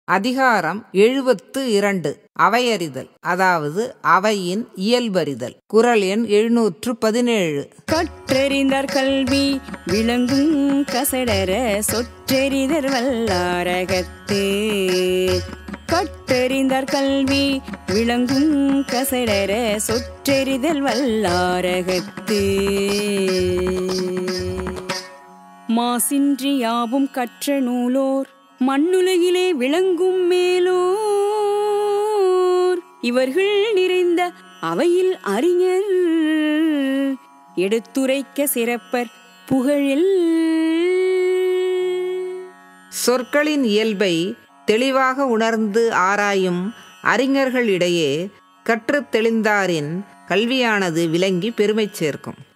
அதிகாரம் எழுபத்து இரண்டு அவையறிதல் அதாவது அவையின் இயல்பறிதல் குரல் எண் எழுநூற்று பதினேழு கற்றெறிந்தார் கல்வி விளங்கும் கசடர சொற்றெறிதர் வல்லாரகத்து கற்றெறிந்தார் கல்வி விளங்கும் கசடர சொற்றெறிதல் வல்லாரகத்து மாசின்றி யாவும் கற்ற நூலோர் மண்ணுலகிலே விளங்கும் மேலோர் இவர்கள் நிறைந்த அவையில் அறிஞர் எடுத்துரைக்க சிறப்பர் புகழில் சொற்களின் இயல்பை தெளிவாக உணர்ந்து ஆராயும் அறிஞர்களிடையே கற்றுத் தெளிந்தாரின் கல்வியானது விளங்கி பெருமை சேர்க்கும்